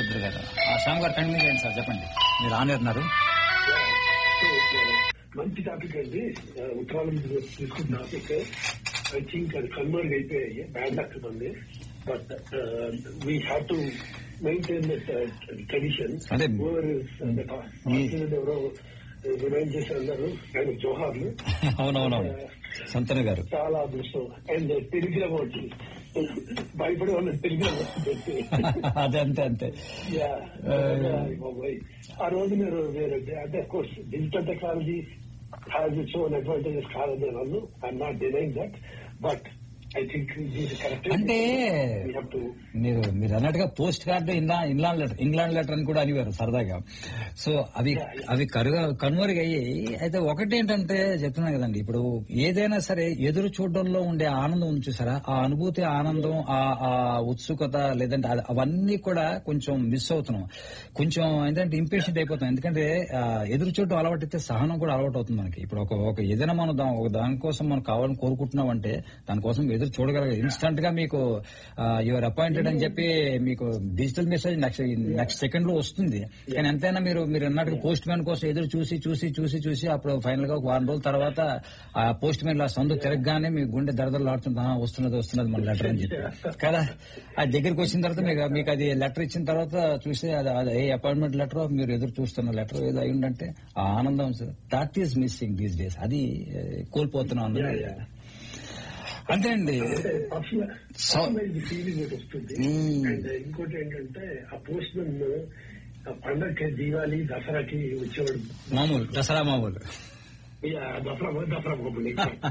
చౌదరి గారు ఆ శ్యామ్ గారు కంటిన్యూ చేయండి సార్ చెప్పండి మీరు ఆన్ ఉన్నారు మంచి టాపిక్ అండి ఉత్తరాల మీద తీసుకున్న టాపిక్ ఐ థింక్ అది కన్వర్ట్ అయిపోయాయి బ్యాడ్ లక్ ఉంది but we have to maintain tradition అదే. ఎవరో రిమైండ్ చేసి అన్నారు ఆయన జోహార్లు అవునవునవును సంతను గారు చాలా అదృష్టం అండ్ టెలిగ్రామ్ వచ్చి భయపడే వాళ్ళని టెలిగ్రామ్ వస్తుంది అదే అంతే అంతే Yeah. బాబోయ్. ఆ రోజు మీరు వేరే అంటే course digital technology has its own advantages కాదని వాళ్ళు I'm not denying that but I think correct అంటే మీరు మీరు అన్నట్టుగా పోస్ట్ కార్డు ఇంగ్లా ఇంగ్లాండ్ లెటర్ ఇంగ్లాండ్ లెటర్ అని కూడా అనేవారు సరదాగా సో అవి అవి కరుగా కనుమరుగు అయ్యాయి అయితే ఒకటి ఏంటంటే చెప్తున్నాను కదండి ఇప్పుడు ఏదైనా సరే ఎదురు చూడడంలో ఉండే ఆనందం ఉంది చూసారా ఆ అనుభూతి ఆనందం ఆ ఆ ఉత్సుకత లేదంటే అది- అవన్నీ కూడా కొంచెం మిస్ అవుతున్నాం కొంచెం ఏంటంటే ఇంపేషెంట్ అయిపోతాం ఎందుకంటే ఆ, ఎదురు చూడడం అలవాటు అయితే సహనం కూడా అలవాటు అవుతుంది మనకి ఇప్పుడు ఒక ఒక ఏదైనా మనం దా- ఒక దానికోసం మనం కావాలని కోరుకుంటున్నాం అంటే దానికోసం ఎదురు చూడగలగాలి ఇన్స్టంట్ గా మీకు యువర్ అపాయింటెడ్ అని చెప్పి మీకు digital message next next second లో వస్తుంది కానీ ఎంతైనా మీరు మీరు అన్నట్టుగా పోస్ట్ మ్యాన్ కోసం ఎదురు చూసి చూసి చూసి చూసి అప్పుడు ఫైనల్ గా ఒక వారం రోజుల తర్వాత ఆ పోస్ట్ మ్యాన్ లా సందు తిరగగానే మీ గుండె దరదలు ఆడుతుంది "ఆ, వస్తున్నది వస్తున్నది మన లెటర్ అని చెప్పి కదా ఆ దగ్గరికి వచ్చిన తర్వాత మీకు మీకు అది లెటర్ ఇచ్చిన తర్వాత చూస్తే అది అది ఏ అపాయింట్మెంట్ లెటర్ మీరు ఎదురు చూస్తున్న లెటర్ ఏదో అయి ఉందంటే ఆ ఆనందం that is missing these days అది ఏ, కోల్పోతున్నాం అన్నది అంతే అండి So- ఫీలింగ్ ఒకటి వస్తుంది Mm. అండ్ ఇంకోటి ఏంటంటే ఆ పోస్ట్ మెన్ పండగకి దీవాలి దసరాకి వచ్చేవాడు మామూలు దసరా మామూలు ఇక దసరా దసరా బాబుని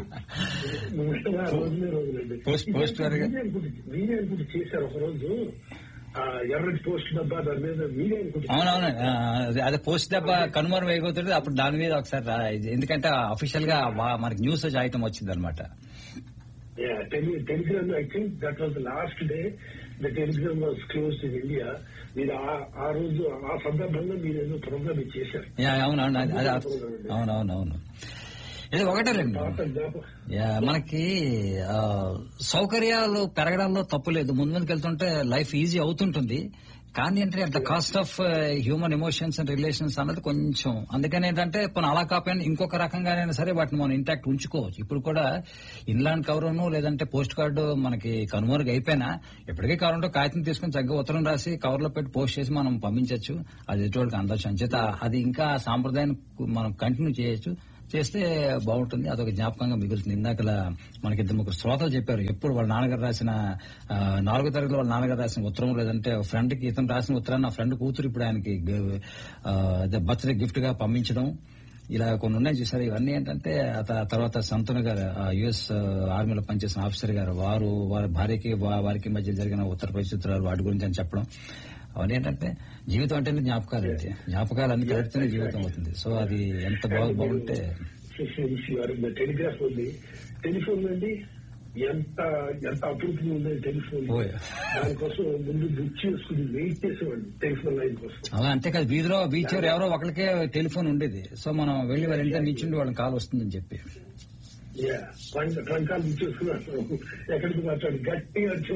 ఆ రోజునే రోజులండి Post- post వారిగా? మీరే అనుకుంటే మీరే అనుకుంటే చేశారు ఒక రోజు ఆ ఎర్రటి పోస్ట్ డబ్బా దాని మీద మీరే అనుకుంటే అవునవును ఆ, అదే- అదే పోస్ట్ దెబ్బ కనుమరు వేయబోతుంది అప్పుడు దాని మీద ఒకసారి రా- ఇది ఎందుకంటే అఫీషియల్ గా వా- మనకి న్యూస్ ఐటమ్ వచ్చింది అనమాట telegram I think that was the last day the telegram was close in India మీరు ఆ- ఆ రోజు ఆ సందర్భంగా మీరు ఏదో ప్రోగ్రామ్ చేశారు అవునవును అది- అది అవునవునవును ఇది ఒకటేలేండి పాత జ్ఞాపకం యా, మనకి ఆ, సౌకర్యాలు పెరగడంలో తప్పు లేదు ముందు ముందుకు వెళ్తుంటే లైఫ్ ఈజీ అవుతుంటుంది కానీ అంటే at the cost of human emotions and relations అన్నది కొంచెం అందుకని ఏంటంటే పోనీ అలా కాకపోయినా ఇంకొక రకంగానైనా సరే వాటిని మనం ఇంటాక్ట్ ఉంచుకోవచ్చు ఇప్పుడు కూడా ఇన్లాండ్ కవరును లేదంటే పోస్ట్ కార్డు మనకి కనుమరుగు అయిపోయినా ఎప్పటికీ కావాలంటే కాగితం తీసుకుని చక్కగా ఉత్తరం రాసి కవర్లో పెట్టి పోస్ట్ చేసి మనం పంపించవచ్చు అది ఎటువంటి అందచ్చు అంచేత అది ఇంకా ఆ సాంప్రదాయాన్ని మనం కంటిన్యూ చేయొచ్చు చేస్తే బాగుంటుంది అదొక జ్ఞాపకంగా మిగులుతుంది ఇందాకల మనకి ఇద్దరు ముగ్గురు శ్రోతలు చెప్పారు ఎప్పుడు వాళ్ళ నాన్నగారు రాసిన ఆ, నాలుగో తరగతిలో వాళ్ళ నాన్నగారు రాసిన ఉత్తరం లేదంటే ఫ్రెండ్ కి ఇతను రాసిన ఉత్తరాన్ని నా ఫ్రెండ్ కూతురు ఇప్పుడు ఆయనకి బర్త్డే గిఫ్ట్ గా పంపించడం ఇలా కొన్ని ఉన్నాయి చూసారు ఇవన్నీ ఏంటంటే ఆ త- తర్వాత సంతన గారు యుఎస్ ఆర్మీలో పనిచేసిన ఆఫీసర్ గారు వారు వారి భార్యకి వా- వారికి మధ్య జరిగిన ఉత్తర పరిస్థితులు వాటి గురించి అని చెప్పడం అవన్నీ ఏంటంటే జీవితం అంటేనే జ్ఞాపకాలు అయితే జ్ఞాపకాలు అన్ని కలిపితేనే జీవితం అవుతుంది సో అది ఎంత బాగా బాగుంటే టెలిగ్రాఫ్ ఉంది టెలిఫోన్ అండి ఎంత ఎంత అభివృద్ధి ఉంది టెలిఫోన్ ఓయ్. దానికోసం ముందు బుక్ చేసుకుని వెయిట్ చేసేవాడు టెలిఫోన్ లైన్ కోసం అలా అంతేకాదు వీధిలో బీచ్ ఎవరో ఎవరో ఒకరికే టెలిఫోన్ ఉండేది సో మనం వెళ్లి వాళ్ళ ఇంట్లో నిల్చుండి వాళ్ళకి కాల్ వస్తుందని చెప్పి యా ట్రంకాలు బుక్ చేసుకున్నాడు ఎక్కడికి మాట్లాడు గట్టిగా వచ్చి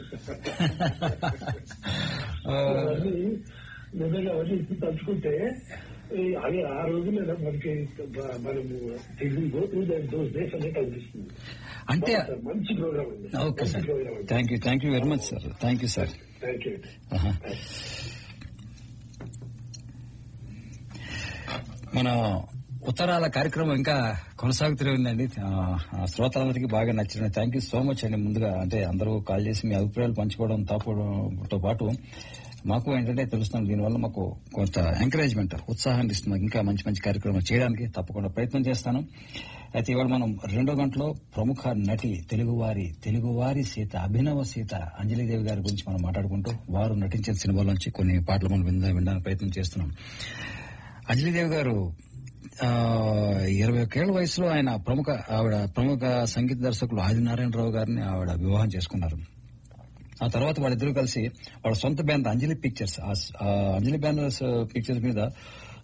అవన్నీ నిజంగా అవన్నీ ఇప్పుడు తలుచుకుంటే ఈ అదే ఆ రోజుల్లో మనకి బ- మనము తెలివి గో త్రూ దోస్ డేస్ అనేది అనిపిస్తుంది అంటే మంచి ప్రోగ్రామ్ అండి ఓకే మంచి సార్ ప్రోగ్రామ్ అండి thank you thank you very much sir thank you sir thank you ఆహా. మన ఉత్తరాల కార్యక్రమం ఇంకా కొనసాగుతూనే ఉందండి ఆ, ఆ శ్రోతలందరికీ బాగా నచ్చిన థ్యాంక్ యూ సో మచ్ అండి ముందుగా అంటే అందరూ కాల్ చేసి మీ అభిప్రాయాలు పంచుకోవడం తాపడంతో పాటు మాకు ఏంటంటే తెలుస్తుంది దీనివల్ల మాకు కొంత ఎంకరేజ్మెంట్ ఉత్సాహాన్ని ఇస్తుంది ఇంకా మంచి మంచి కార్యక్రమాలు చేయడానికి తప్పకుండా ప్రయత్నం చేస్తాను అయితే ఇవాళ మనం రెండో గంటలో ప్రముఖ నటి తెలుగువారి తెలుగువారి సీత అభినవ సీత అంజలిదేవి గారి గురించి మనం మాట్లాడుకుంటూ వారు నటించిన సినిమాల నుంచి కొన్ని పాటలు మనం విందా వినడానికి ప్రయత్నం చేస్తున్నాం అంజలిదేవి గారు ఆ, ఇరవై ఒకేళ్ల వయసులో ఆయన ప్రముఖ ఆవిడ ప్రముఖ సంగీత దర్శకులు ఆదినారాయణరావు గారిని ఆవిడ వివాహం చేసుకున్నారు ఆ తర్వాత వాళ్ళిద్దరూ కలిసి వాళ్ళ సొంత బ్యానర్ అంజలి పిక్చర్స్ ఆ స్- ఆ అంజలి బ్యానర్స్ పిక్చర్స్ మీద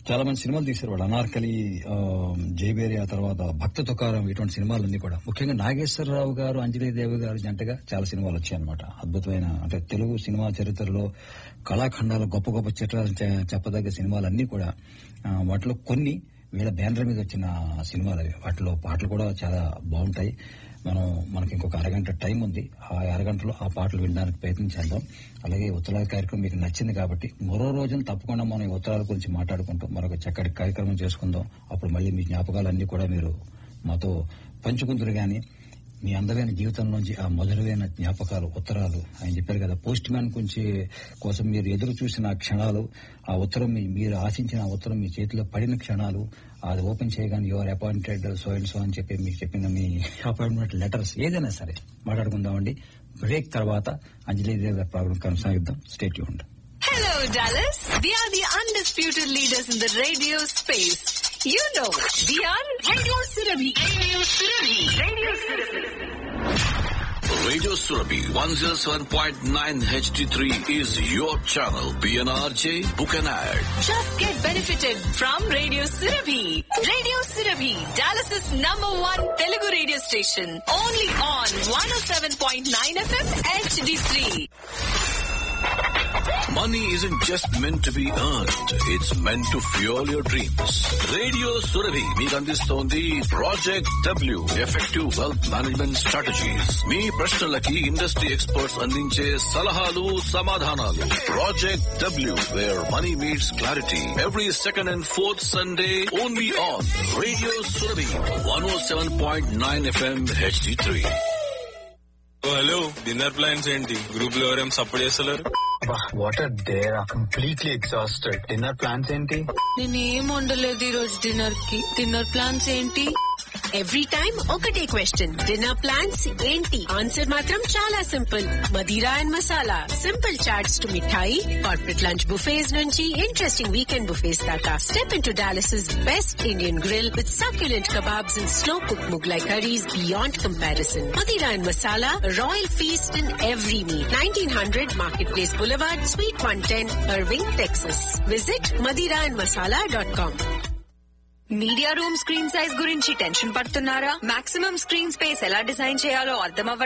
చాలా మంది సినిమాలు తీశారు వాళ్ళు అనార్కలి ఆ, జయబేరియా తర్వాత భక్త తుకారం ఇటువంటి సినిమాలన్నీ కూడా ముఖ్యంగా నాగేశ్వరరావు గారు అంజలీదేవి గారు జంటగా చాలా సినిమాలు వచ్చాయన్నమాట అద్భుతమైన అంటే తెలుగు సినిమా చరిత్రలో కళాఖండాలు గొప్ప గొప్ప చిత్రాలు చె- చెప్పదగ్గ సినిమాలన్నీ కూడా ఆ, వాటిలో కొన్ని వీళ్ళ బ్యానర్ మీద వచ్చిన సినిమాలు అవి వాటిలో పాటలు కూడా చాలా బాగుంటాయి మనం మనకి ఇంకొక అరగంట టైం ఉంది ఆ అరగంటలో ఆ పాటలు వినడానికి ప్రయత్నం చేద్దాం అలాగే ఉత్తరాల కార్యక్రమం మీకు నచ్చింది కాబట్టి మరో రోజున తప్పకుండా మనం ఈ ఉత్తరాల గురించి మాట్లాడుకుంటూ మరొక చక్కటి కార్యక్రమం చేసుకుందాం అప్పుడు మళ్ళీ మీ జ్ఞాపకాలన్నీ కూడా మీరు మాతో పంచుకుందరు గాని మీ అందమైన జీవితంలోంచి ఆ మధురమైన జ్ఞాపకాలు ఉత్తరాలు ఆయన చెప్పారు కదా పోస్ట్ మ్యాన్ గురించి కోసం మీరు ఎదురు చూసిన ఆ క్షణాలు ఆ ఉత్తరం మీ- మీరు ఆశించిన ఆ ఉత్తరం మీ చేతిలో పడిన క్షణాలు అది ఓపెన్ చేయగానే your appointed so and so అని చెప్పి మీకు చెప్పిన మీ అపాయింట్మెంట్ లెటర్స్ ఏదైనా సరే మాట్లాడుకుందామండి బ్రేక్ తర్వాత అంజలి దేవి ప్రోగ్రామ్ కొనసాగిద్దాం stay tuned Hello, Dallas. We are the undisputed leaders in the radio space. You know, we are Radio Surabhi. Radio Surabhi. Radio Surabhi. Radio Surabhi 107.9 HD3 is your channel. PNRJ, book an ad. Just get benefited from Radio Surabhi. Radio Surabhi, Dallas's number one Telugu radio station. Only on 107.9 FM HD3. Money isn't just meant to be earned. It's meant to fuel your dreams. Radio Surabhi మీకు అందిస్తోంది project W effective wealth management strategies మీ ప్రశ్నలకి industry experts అందించే సలహాలు సమాధానాలు project W where money meets clarity every second and fourth Sunday only on radio Surabhi one O seven point nine FM HD three O, hello dinner plans ఏంటి group లో ఎవరేం support చేస్తలేరు what are there completely exhausted dinner plans ఏంటి నేనేం వండలేదు ఈ రోజు dinner కి డిన్నర్ ప్లాన్స్ ఏంటి ఎవ్రీ టైం ఒకటే క్వశ్చన్ డిన్నర్ ప్లాన్స్ ఏంటి ఆన్సర్ మాత్రం చాలా simple Madira and Masala simple chaats to mithai corporate lunch buffets నుంచి ఇంట్రెస్టింగ్ వీకెండ్ బుఫేస్ దాకా step in to Dallas best Indian grill with succulent kebabs and slow cooked Mughlai curries beyond comparison. Madira and Masala, a royal feast in every meal. 1900 Marketplace Boulevard, Suite 110, Irving, Texas. Visit madiraandmasala.com. Media room screen size గురించి tension పడుతున్నారా maximum screen space ఎలా design చేయాలో అర్థం